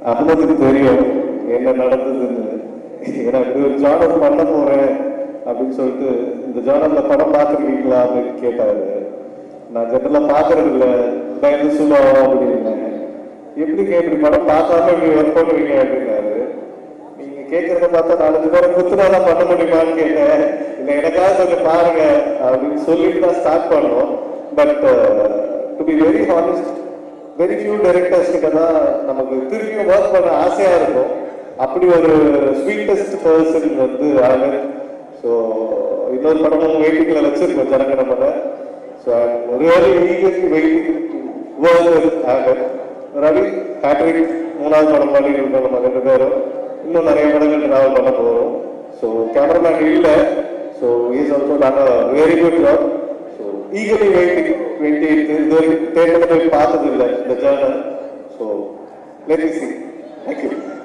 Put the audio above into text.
அகமதுக்கு தெரியும் என்ன நடந்ததுன்னு ஏன்னா இப்படி ஒரு ஜானர் பண்ண போறேன் அப்படின்னு சொல்லிட்டு இந்த ஜானர்ல படம் பார்த்துருக்கீங்களா அப்படின்னு கேட்டாரு நான் ஜெனரலா பாக்குறது இல்ல பயந்து சொல்லுவோம் அப்படின்னேன் எப்படிங்க இப்படி படம் பார்க்காம இப்படி ஒர்க் பண்ணுவீங்க அப்படின்னாரு நீங்க கேட்கறத பார்த்தா நாலஞ்சு பேரை குத்துனாதான் பண்ண முடியுமான்னு கேட்டேன் இல்ல எனக்காக கொஞ்சம் பாருங்க அப்படின்னு சொல்லிட்டு தான் ஸ்டார்ட் பண்ணோம் but to be very honest very few directors கிட்ட தான் நமக்கு திரும்பியும் ஒர்க் பண்ண ஆசையா இருக்கும் அப்படி ஒரு ஸ்வீட்டஸ்ட் பர்சன் வந்து ஆகர் ஸோ இன்னொரு படமும் வெயிட்டிங்ல வச்சிருக்கோம் ஜனங்க நம்ம so really eagerly waiting work ஆகர் ரவி ஹேட்ரிக் மூணாவது படம் பண்ணி இருக்கோம் நம்ம ரெண்டு பேரும் இன்னும் நிறைய படங்கள் டிராவல் பண்ண போகிறோம் ஸோ கேமராமேன் இல்லை ஸோ இஸ் ஆல்சோ நாங்கள் very good job so eagerly waiting twenty இது வரைக்கும் தேட்டரில் போய் பார்த்தது இல்லை இந்த journal so let see thank you